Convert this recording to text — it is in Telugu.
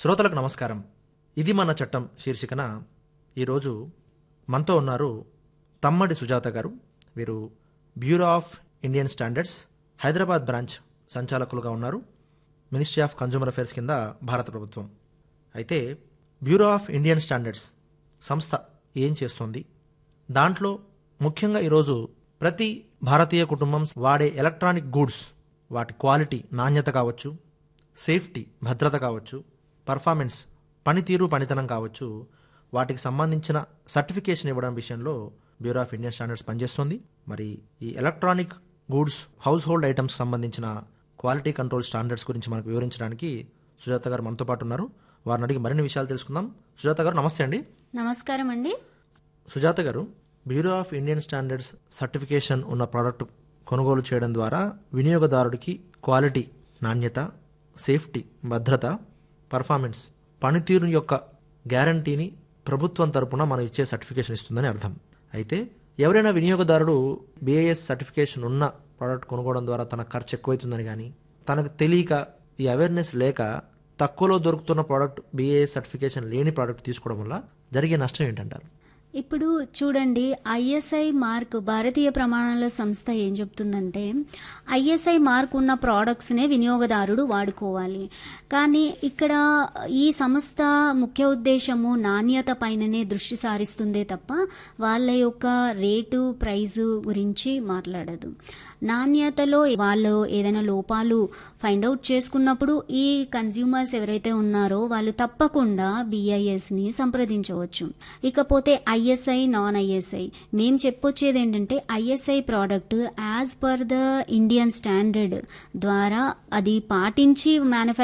శ్రోతలకు నమస్కారం ఇది మన చట్టం శీర్షికన ఈరోజు మనతో ఉన్నారు తమ్మడి సుజాత గారు వీరు bureau of Indian standards Hyderabad branch సంచాలకులుగా ఉన్నారు మినిస్ట్రీ ఆఫ్ కన్జ్యూమర్ అఫైర్స్ కింద భారత ప్రభుత్వం అయితే బ్యూరో ఆఫ్ ఇండియన్ స్టాండర్డ్స్ సంస్థ ఏం చేస్తోంది దాంట్లో ముఖ్యంగా ఈరోజు ప్రతి భారతీయ కుటుంబం వాడే ఎలక్ట్రానిక్ గూడ్స్ వాటి క్వాలిటీ నాణ్యత కావచ్చు సేఫ్టీ భద్రత కావచ్చు పర్ఫార్మెన్స్ పనితీరు పనితనం కావచ్చు వాటికి సంబంధించిన సర్టిఫికేషన్ ఇవ్వడం విషయంలో బ్యూరో ఆఫ్ ఇండియన్ స్టాండర్డ్స్ పనిచేస్తుంది మరి ఈ electronic goods household items సంబంధించిన క్వాలిటీ కంట్రోల్ స్టాండర్డ్స్ గురించి మనకు వివరించడానికి సుజాత గారు మనతో పాటు ఉన్నారు వారిని అడిగి మరిన్ని విషయాలు తెలుసుకుందాం సుజాత గారు నమస్తే అండి నమస్కారం అండి Sujatha garu bureau of Indian standards certification ఉన్న ప్రోడక్ట్ కొనుగోలు చేయడం ద్వారా వినియోగదారుడికి క్వాలిటీ నాణ్యత సేఫ్టీ భద్రత పర్ఫార్మెన్స్ పనితీరు యొక్క గ్యారంటీని ప్రభుత్వం తరపున మనం ఇచ్చే సర్టిఫికేషన్ ఇస్తుందని అర్థం అయితే ఎవరైనా వినియోగదారుడు బిఐఎస్ సర్టిఫికేషన్ ఉన్న ప్రోడక్ట్ కొనుగోవడం ద్వారా తన ఖర్చు ఎక్కువైతుందని కానీ తనకు తెలియక ఈ అవేర్నెస్ లేక తక్కువలో దొరుకుతున్న ప్రోడక్ట్ బిఏఎస్ సర్టిఫికేషన్ లేని ప్రోడక్ట్ తీసుకోవడం వల్ల జరిగే నష్టం ఏంటంటారు ఇప్పుడు చూడండి ఐఎస్ఐ మార్క్ భారతీయ ప్రమాణాల సంస్థ ఏం చెప్తుందంటే ఐఎస్ఐ మార్క్ ఉన్న ప్రోడక్ట్స్నే వినియోగదారుడు వాడుకోవాలి కానీ ఇక్కడ ఈ సంస్థ ముఖ్య ఉద్దేశము నాణ్యత పైననే దృష్టి సారిస్తుందే తప్ప వాళ్ళ యొక్క రేటు ప్రైజు గురించి మాట్లాడదు నాణ్యతలో వాళ్ళు ఏదైనా లోపాలు ఫైండ్ అవుట్ చేసుకున్నప్పుడు ఈ కన్జ్యూమర్స్ ఎవరైతే ఉన్నారో వాళ్ళు తప్పకుండా బిఐఎస్ని సంప్రదించవచ్చు ఇకపోతే ఐఎస్ఐ నాన్ ఐఎస్ఐ మేము చెప్పొచ్చేది ఏంటంటే ISI product as per the Indian standard ద్వారా అది పాటించి మ్యానుఫ్యాక్చర్